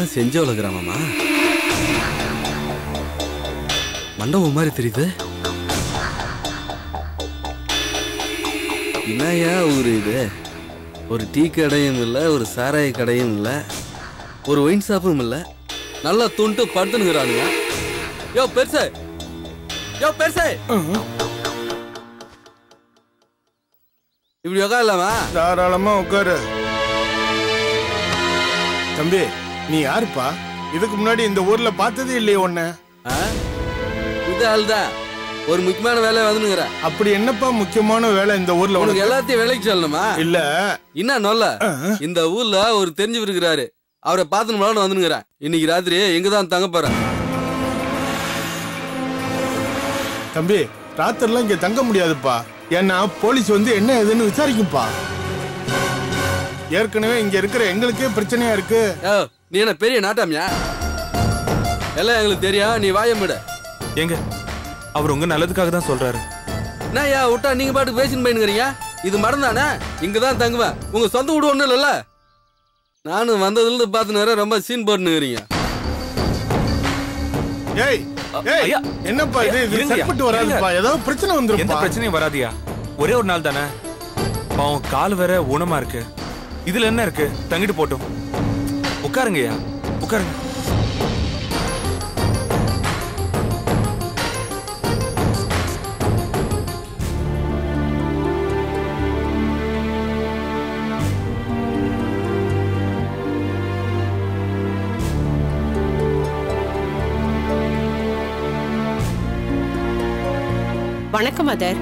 இதுதான் செஞ்சோல கிராமமா மண்டபம் மாதிரி தெரியுது என்னய்யா ஊரு இது ஒரு டீ கடையும் இல்லை ஒரு சாராய கடையும் இல்லை ஒரு ஒயின் ஷாப்பும் இல்லை நல்லா துண்டு படுத்துனுங்கிறானுங்க யோ பெருசு யோ பெருசு இப்படி உக்காரலாமா தாராளமா உட்காரு தம்பி நீ யாருப்பா இதுக்கு முன்னாடி இந்த ஊர்ல பார்த்ததே இல்லையே உன்ன ஆ? இந்த ஆள் தான் ஒரு முக்கியமான வேலை வந்துனுங்கிறேன் அப்படி என்னப்பா முக்கியமான வேலை இந்த ஊர்ல உனக்கு உனக்கு எல்லாத்தையும் வேலைக்கு சொல்லணுமா இல்ல என்ன நொல்ல இந்த ஊர்ல ஒரு தெரிஞ்சு இருக்கிறாரு அவரை பார்த்து வந்துனுங்கிறேன் இன்னைக்கு ராத்திரி எங்க தான் தங்க போறேன் தம்பி ராத்திரிலாம் இங்க தங்க முடியாதுப்பா ஏன்னா போலீஸ் வந்து என்ன ஏதுன்னு விசாரிக்கும்பா ஏற்கனவே இங்க இருக்கிற எங்களுக்கே பிரச்சனையா இருக்கு ஏ நீ என்ன பெரிய நாட்டாமியா எல்லாம் எங்களுக்கு தெரியும் நீ வாயம் விட ஏங்க அவர் உங்க நல்லதுக்காக தான் சொல்றாரு என்ன ஐயா விட்டா நீங்க பாட்டுக்கு பேசின்னு போயினுங்கிறீங்க இது மறந்தானே இங்க தான் தங்குவேன் உங்க சொந்த வீடு ஒண்ணும் இல்லைல்ல நானும் வந்ததுல பார்த்து நேரம் ரொம்ப சீன் போட்டுனுங்கிறீங்க ஏய் ஏய் ஐயா. என்னப்பா இது இது இருங்கய்யா, சரிப்பட்டு வராதுப்பா ஏதாவது பிரச்சனை எந்த வந்துருப்பா பிரச்சனையும் வராதியா ஒரே ஒரு நாள் தானே பாவம் கால் வேற ஊனமா இருக்கு இதுல என்ன இருக்கு தங்கிட்டு போட்டும் உட்காருங்கய்யா உட்காருங்க வணக்கம் மதர்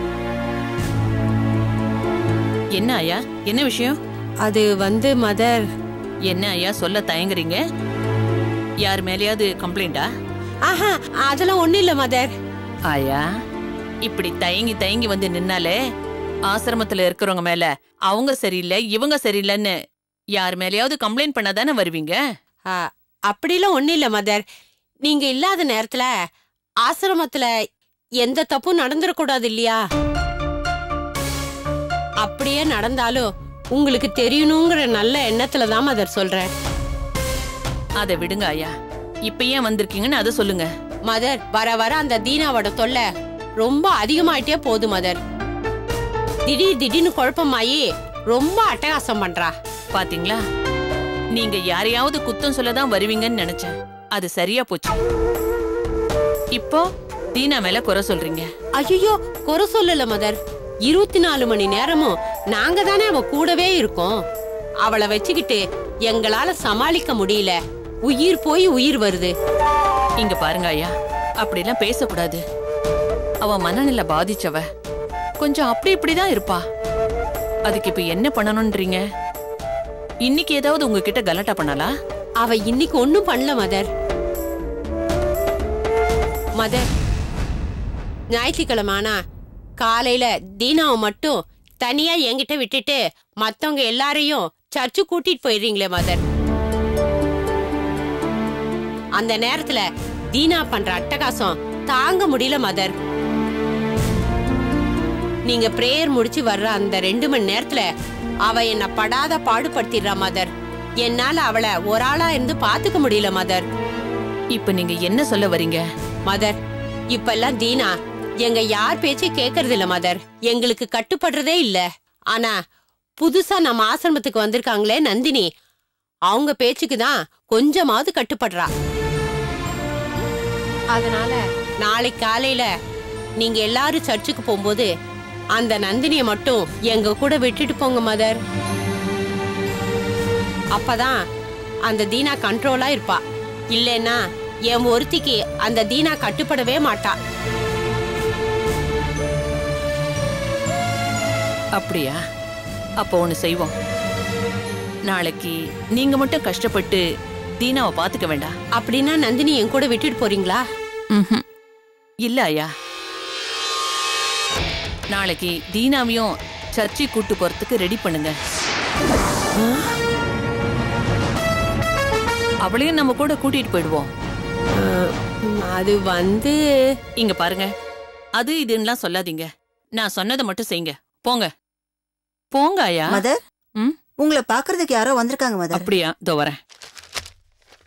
என்ன ஐயா என்ன விஷயம் அது வந்து மதர் என்ன ஐயா சொல்ல தயங்குறீங்க யார் மேலேயாவது கம்ப்ளைண்டா ஆஹா அதெல்லாம் ஒண்ணும் இல்ல மதர் ஆயா இப்படி தயங்கி தயங்கி வந்து நின்னாலே ஆசிரமத்துல இருக்கிறவங்க மேல அவங்க சரியில்லை இவங்க சரியில்லைன்னு யார் மேலேயாவது கம்ப்ளைண்ட் பண்ணாதானே வருவீங்க ஆ, அப்படிலாம் ஒண்ணும் இல்ல மதர் நீங்க இல்லாத நேரத்துல ஆசிரமத்துல எந்த தப்பும் நடந்துடக்கூடாது இல்லையா அப்படியே நடந்தாலும் உங்களுக்கு தெரியணுங்கிற நல்ல எண்ணத்துல தான் மதர் சொல்றேன் அதை விடுங்க ஐயா இப்ப ஏன் வந்திருக்கீங்கன்னு அதை சொல்லுங்க மதர் வர வர அந்த தீனாவோட தொல்லை ரொம்ப அதிகமாயிட்டே போகுது மதர் திடீர் திடீர்னு குழப்பமாயி ரொம்ப அட்டகாசம் பண்றா பாத்தீங்களா நீங்க யாரையாவது குத்தம் சொல்லதான் வருவீங்கன்னு நினைச்சேன் அது சரியா போச்சு இப்போ தீனா மேல குறை சொல்றீங்க ஐயோ குறை சொல்லல மதர் இருபத்தி நாலு மணி நேரமும் நாங்க தானே அவ கூடவே இருக்கோம் அவளை வச்சுக்கிட்டு எங்களால சமாளிக்க முடியல உயிர் போய் உயிர் வருது இங்க பாருங்க ஐயா அப்படிலாம் பேசக்கூடாது அவ மனநிலை பாதிச்சவ கொஞ்சம் அப்படி இப்படிதான் இருப்பா அதுக்கு இப்ப என்ன பண்ணணும்ன்றீங்க இன்னைக்கு ஏதாவது உங்ககிட்ட கலாட்டா பண்ணாலா அவ இன்னைக்கு ஒண்ணும் பண்ணல மதர் மதர் ஞாயிற்றுக்கிழமை ஆனா காலையில தீனாவை மட்டும் தனியா என்கிட்ட விட்டுட்டு மத்தவங்க எல்லாரையும் சர்ச்சு கூட்டிட்டு போயிடுறீங்களே மதர் அந்த நேரத்துல தீனா பண்ற அட்டகாசம் தாங்க முடியல மதர் நீங்க பிரேயர் முடிச்சு வர்ற அந்த ரெண்டு மணி நேரத்துல அவ என்ன படாத பாடுபடுத்திடுறா மதர் என்னால அவளை ஒரு ஆளா இருந்து பாத்துக்க முடியல மதர் இப்ப நீங்க என்ன சொல்ல வரீங்க மதர் இப்பெல்லாம் தீனா எங்க யார் பேச்சு கேக்குறது இல்ல மதர் எங்களுக்கு கட்டுப்படுறதே இல்ல ஆனா புதுசா நம்ம ஆசிரமத்துக்கு வந்திருக்காங்களே நந்தினி அவங்க பேச்சுக்கு தான் கொஞ்சமாவது கட்டுப்படுறா அதனால நாளைக்கு காலையில நீங்க எல்லாரும் சர்ச்சுக்கு போகும்போது அந்த நந்தினிய மட்டும் எங்க கூட விட்டுட்டு போங்க மதர் அப்பதான் அந்த தீனா கண்ட்ரோலா இருப்பா இல்லைன்னா என் ஒருத்திக்கு அந்த தீனா கட்டுப்படவே மாட்டா அப்படியா அப்போ ஒண்ணு செய்வோம் நாளைக்கு நீங்க மட்டும் கஷ்டப்பட்டு தீனாவை பாத்துக்க வேண்டாம் அப்படின்னா நந்தினி என் கூட விட்டுட்டு போறீங்களா ம்ஹும். இல்ல ஐயா நாளைக்கு தீனாவையும் சர்ச்சை கூட்டு போறதுக்கு ரெடி பண்ணுங்க அவளையும் நம்ம கூட கூட்டிட்டு போயிடுவோம் ம், அது வந்து இங்க பாருங்க அது இதுன்னுலாம் சொல்லாதீங்க நான் சொன்னதை மட்டும் செய்யுங்க போங்க போங்க ஐயா மதர் ம்? உங்களை பாக்குறதுக்கு யாரோ வந்திருக்காங்க மதர் அப்படியா இதோ வரேன்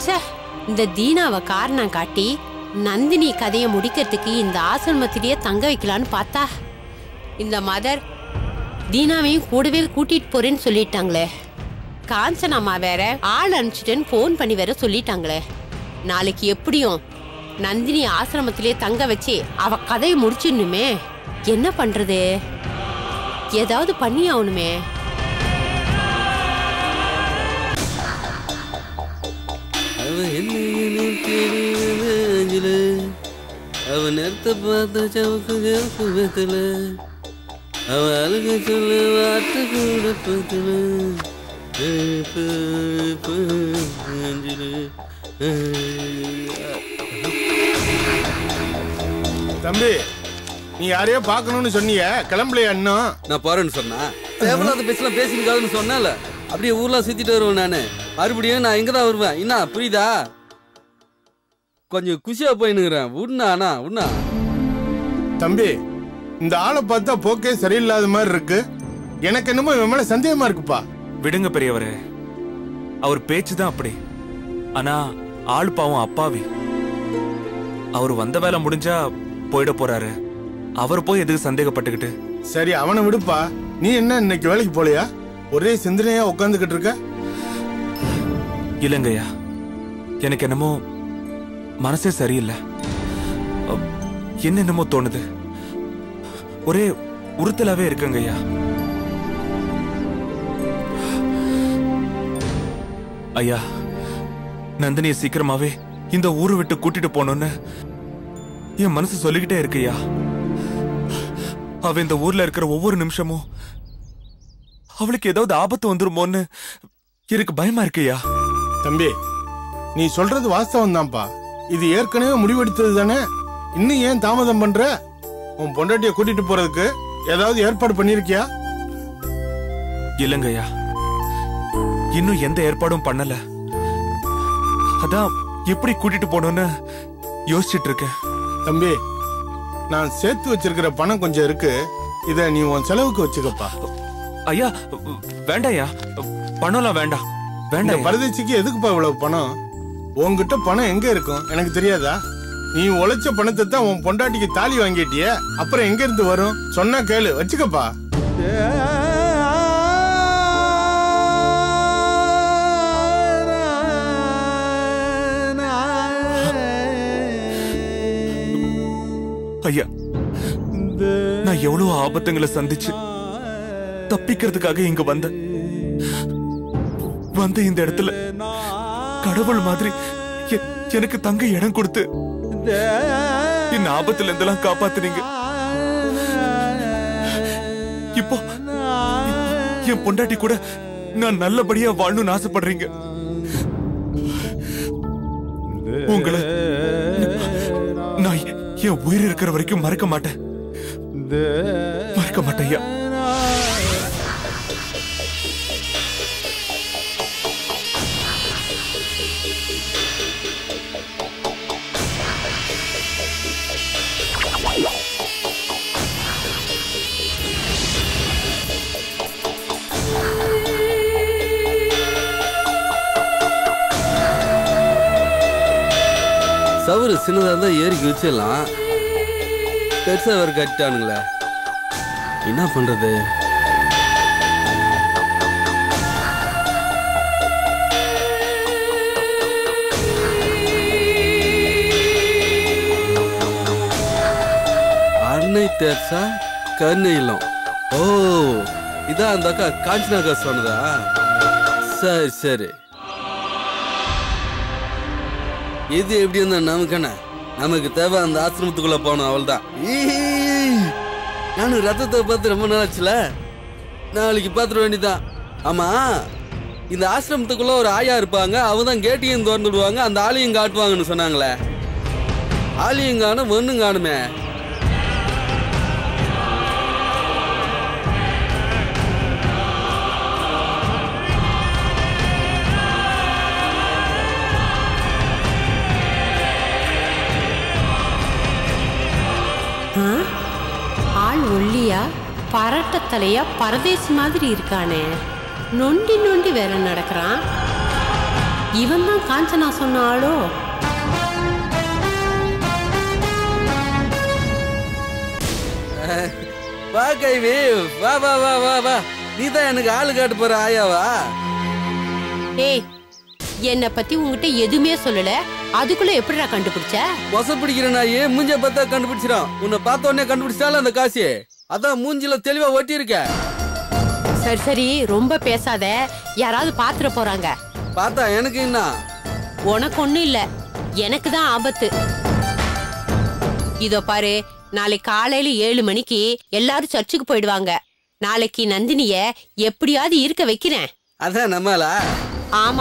ச்சே இந்த தீனாவை காரணம் காட்டி நந்தினி கதையை முடிக்கிறதுக்கு இந்த ஆசிரமத்திலேயே தங்க வைக்கலான்னு பார்த்தா இந்த மதர் தீனாவையும் கூடவே கூட்டிட்டு போறேன்னு சொல்லிட்டாங்களே காஞ்சனம்மா வேற ஆள் அனுப்பிச்சிட்டேன்னு ஃபோன் பண்ணி வேற சொல்லிட்டாங்களே நாளைக்கு எப்படியும் நந்தினி ஆசிரமத்திலே தங்க வச்சு அவ கதையை முடிச்சிடணுமே என்ன பண்றது ஏதாவது பண்ணி ஆகணுமே அவ என்ன என்ன தெரியுது அஞ்சலு அவ நேரத்தை பார்த்த சவுக்கு சவுக்கு வெத்தல அவ அழுக சொல்ல வார்த்தை கூட பத்தல அஞ்சலு தம்பி நீ யாரையோ பார்க்கணும்னு சொன்னீங்க கிளம்பலையா இன்னும் நான் போறேன்னு சொன்னா தேவையில்லாத பேசலாம் பேசிக்காதுன்னு சொன்னேன்ல அப்படியே ஊர்லாம் சுத்திட்டு வருவேன் நானு மறுபடியும் நான் இங்க தான் வருவேன் என்ன புரியுதா கொஞ்சம் குஷியா போயினுக்கிறேன் உண்ணா அண்ணா உண்ணா தம்பி இந்த ஆளை பார்த்தா போக்கே சரியில்லாத மாதிரி இருக்கு எனக்கு என்னமோ இவன் மேல சந்தேகமா இருக்குப்பா விடுங்க பெரியவரே அவர் பேச்சு தான் அப்படி ஆனா ஆள் பாவம் அப்பாவி அவர் வந்த வேலை முடிஞ்சா போயிட போறாரு அவர் போய் எதுக்கு சந்தேகப்பட்டுக்கிட்டு சரி அவனை விடுப்பா நீ என்ன இன்னைக்கு வேலைக்கு போலையா ஒரே சிந்தனையா உட்காந்துக்கிட்டு இருக்க இல்லைங்கய்யா எனக்கு என்னமோ மனசே சரியில்லை அ, என்னென்னமோ தோணுது ஒரே உறுத்தலாவே இருக்குங்கய்யா ஐயா நந்தினியை சீக்கிரமாவே இந்த ஊரை விட்டு கூட்டிட்டு போகணும்னு என் மனசு சொல்லிக்கிட்டே இருக்குய்யா அவ இந்த ஊர்ல இருக்கிற ஒவ்வொரு நிமிஷமும் அவளுக்கு ஏதாவது ஆபத்து வந்துருமோன்னு எனக்கு பயமா இருக்குய்யா தம்பி நீ சொல்றது வாஸ்தவம் தான்ப்பா இது ஏற்கனவே முடிவெடுத்தது தானே இன்னும் ஏன் தாமதம் பண்ற உன் பொண்டாட்டிய கூட்டிட்டு போறதுக்கு ஏதாவது ஏற்பாடு பண்ணிருக்கியா இல்லைங்கய்யா இன்னும் எந்த ஏற்பாடும் பண்ணல அதான் எப்படி கூட்டிட்டு போகணும்னு யோசிச்சுட்டு இருக்கேன் தம்பி நான் சேர்த்து வச்சிருக்கிற பணம் கொஞ்சம் இருக்கு இத நீ உன் செலவுக்கு வச்சுக்கப்பா ஐயா வேண்டாம்யா பணம்லாம் வேண்டாம் இந்த வேண்டாம் பரதேசிக்கு எதுக்குப்பா இவ்வளவு பணம் உன்கிட்ட பணம் எங்க இருக்கும் எனக்கு தெரியாதா நீ உழைச்ச பணத்தை தான் உன் பொண்டாட்டிக்கு தாலி வாங்கிட்டியே அப்புறம் எங்க இருந்து வரும் சொன்னா கேளு வச்சுக்கப்பா ஐயா நான் எவ்வளவு ஆபத்துங்களை சந்திச்சு தப்பிக்கிறதுக்காக இங்க வந்தேன் வந்து இந்த இடத்துல கடவுள் மாதிரி எ- எனக்கு தங்க இடம் கொடுத்து இந்த ஆபத்துல இருந்தெல்லாம் காப்பாத்துனீங்க இப்போ என் பொண்டாட்டி கூட நான் நல்லபடியா வாழணும்னு ஆசைப்படுறீங்க உங்களை நான் என் உயிர் இருக்கிற வரைக்கும் மறக்க மாட்டேன் மறக்க மாட்டேன் ஐயா சவுறு சின்னதா இருந்தா ஏறிக்கு வச்சிடலாம் பெருசா வேற கட்டிட்டானுங்களே என்ன பண்றது அன்னை தேர்சா கருணை இல்லம் ஓ இதான் அந்த அக்கா காஞ்சனா அக்கா சொன்னதா சரி சரி எது எப்படி இருந்தா நமக்கு என்ன நமக்கு தேவை அந்த ஆசிரமத்துக்குள்ள போகணும் அவள் தான் நானும் ரத்தத்தை பார்த்து ரொம்ப நாள் ஆச்சுல நாளைக்கு பார்த்துட வேண்டியதான் ஆமா இந்த ஆசிரமத்துக்குள்ள ஒரு ஆயா இருப்பாங்க அவங்க தான் கேட்டையும் திறந்து விடுவாங்க அந்த ஆளையும் காட்டுவாங்கன்னு சொன்னாங்களே ஆளையும் காணும் ஒன்றும் காணுமே ஆ? ஆள் ஒல்லியா பரட்ட தலையா பரதேசி மாதிரி இருக்கானே நொண்டி நொண்டி வேற நடக்கிறான் இவன் தான் காஞ்சனா சொன்ன ஆளோ வா கைவி வா வா வா வா வா நீ தான் எனக்கு ஆளு காட்டு போற ஆயாவா ஏய் என்னை பத்தி உங்ககிட்ட எதுவுமே சொல்லல அதுக்குள்ள எப்படிடா கண்டுபிடிச்ச மொச பிடிக்கிற நாயே மூஞ்ச பார்த்தா கண்டுபிடிச்சிடும் உன்னை பார்த்த உடனே கண்டுபிடிச்சிட்டால அந்த காசி அதான் மூஞ்சில தெளிவா ஒட்டி இருக்க சரி சரி ரொம்ப பேசாத யாராவது பாத்துற போறாங்க பார்த்தா எனக்கு என்ன உனக்கு ஒண்ணும் இல்ல எனக்கு தான் ஆபத்து இதோ பாரு நாளைக்கு காலையில ஏழு மணிக்கு எல்லாரும் சர்ச்சுக்கு போயிடுவாங்க நாளைக்கு நந்தினிய எப்படியாவது இருக்க வைக்கிறேன் அதான் நம்மளா ஆமா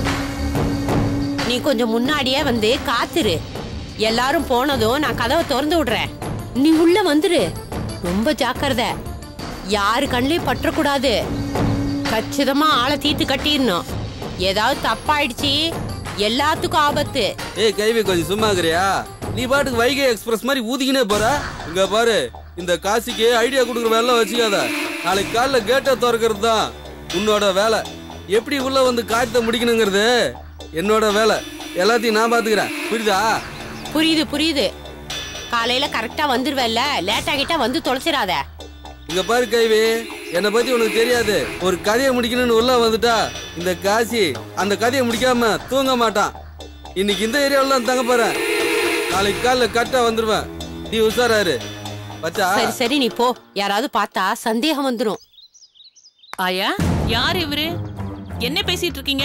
நீ கொஞ்சம் முன்னாடியே வந்து காத்துரு எல்லாரும் போனதும் நான் கதவை திறந்து விடுறேன் நீ உள்ள வந்துரு ரொம்ப ஜாக்கிரதை யாரு கண்ணிலையும் பற்றக்கூடாது கச்சிதமா ஆளை தீத்து கட்டிடணும் ஏதாவது தப்பாயிடுச்சு எல்லாத்துக்கும் ஆபத்து ஏய் கைவி கொஞ்சம் சும்மா இருக்கிறியா நீ பாட்டுக்கு வைகை எக்ஸ்பிரஸ் மாதிரி ஊதிக்கினே போற இங்க பாரு இந்த காசிக்கு ஐடியா கொடுக்குற வேலை வச்சுக்காத நாளைக்கு காலைல கேட்டை திறக்கிறது தான் உன்னோட வேலை எப்படி உள்ள வந்து காரியத்தை முடிக்கணுங்கிறது என்னோட வேலை எல்லாத்தையும் நான் பாத்துக்கிறேன் புரியுதா புரியுது புரியுது காலையில கரெக்டா வந்துருவேல்ல லேட் ஆகிட்டா வந்து தொலைச்சிடாத இங்க பாரு கைவி என்னை பத்தி உனக்கு தெரியாது ஒரு கதையை முடிக்கணும்னு உள்ள வந்துட்டா இந்த காசி அந்த கதையை முடிக்காம தூங்க மாட்டான் இன்னைக்கு இந்த ஏரியாவில் தான் தங்க போறேன் நாளைக்கு காலைல கரெக்டா வந்துருவேன் நீ உஷாராரு பச்சா சரி சரி நீ போ யாராவது பார்த்தா சந்தேகம் வந்துரும் ஆயா யார் இவரு என்ன பேசிட்டு இருக்கீங்க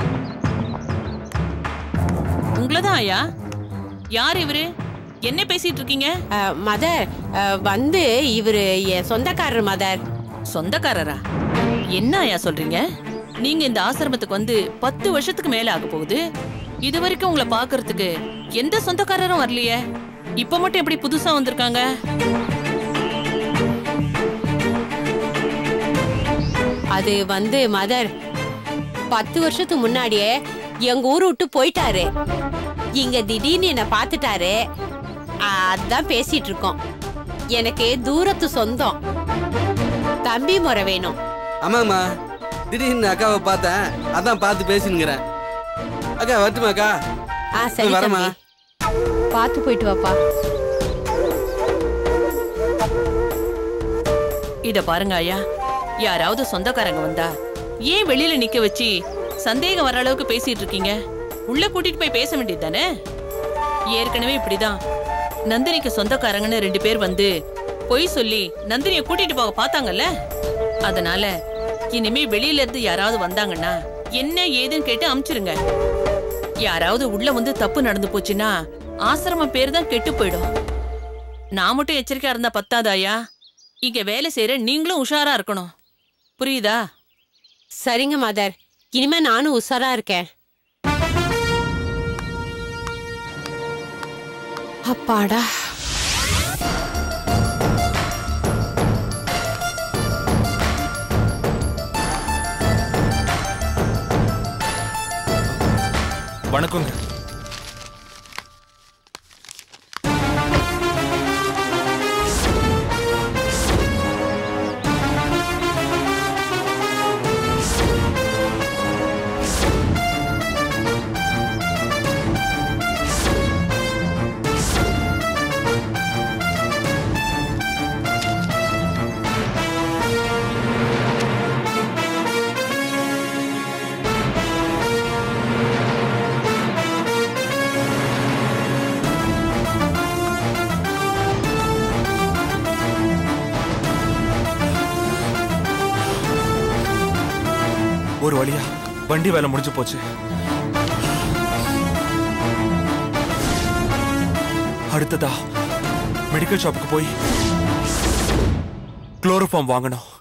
உங்களதான் ஆயா யார் இவரு என்ன பேசிட்டு இருக்கீங்க அஹ், மதர் அஹ், வந்து இவரு என் சொந்தக்காரர் மதர் சொந்தக்காரரா என்ன ஆயா சொல்றீங்க நீங்க இந்த ஆசிரமத்துக்கு வந்து பத்து வருஷத்துக்கு மேல ஆக போகுது இது வரைக்கும் உங்களை பாக்குறதுக்கு எந்த சொந்தக்காரரும் வரலையே இப்ப மட்டும் எப்படி புதுசா வந்திருக்காங்க அது வந்து மதர் பத்து வருஷத்துக்கு முன்னாடியே எங்க ஊர் விட்டு போயிட்டாரு இங்க திடீர்னு என்ன பார்த்துட்டாரு அதான் பேசிட்டு இருக்கோம் எனக்கு தூரத்து சொந்தம் தம்பி முறை வேணும் ஆமாம்மா திடீர்னு அக்காவை பார்த்தேன் அதான் பார்த்து பேசினுங்கிறேன் அக்கா வரட்டுமா அக்கா ஆ சரி வரேம்மா. தம்பி பார்த்து போயிட்டு வாப்பா இத பாருங்க ஐயா யாராவது சொந்தக்காரங்க வந்தா ஏன் வெளியில நிக்க வச்சு சந்தேகம் வர அளவுக்கு பேசிட்டு இருக்கீங்க உள்ள கூட்டிட்டு போய் பேச வேண்டியது தானே ஏற்கனவே இப்படிதான் நந்தினிக்கு சொந்தக்காரங்கன்னு ரெண்டு பேர் வந்து பொய் சொல்லி நந்தினிய கூட்டிட்டு போக பார்த்தாங்கல்ல அதனால இனிமே வெளியில இருந்து யாராவது வந்தாங்கன்னா என்ன ஏதுன்னு கேட்டு அமிச்சிருங்க யாராவது உள்ள வந்து தப்பு நடந்து போச்சுன்னா ஆசிரமம் பேர் தான் கெட்டு போயிடும் நான் மட்டும் எச்சரிக்கையா இருந்தா பத்தாதாயா இங்க வேலை செய்யற நீங்களும் உஷாரா இருக்கணும் புரியுதா சரிங்க மதர் இனிமே நானும் உஷாரா இருக்கேன் அப்பாடா வணக்கங்க ஒரு வழியா வண்டி வேலை முடிஞ்சு போச்சு அடுத்ததா மெடிக்கல் ஷாப்புக்கு போய் குளோரோஃபார்ம் வாங்கணும்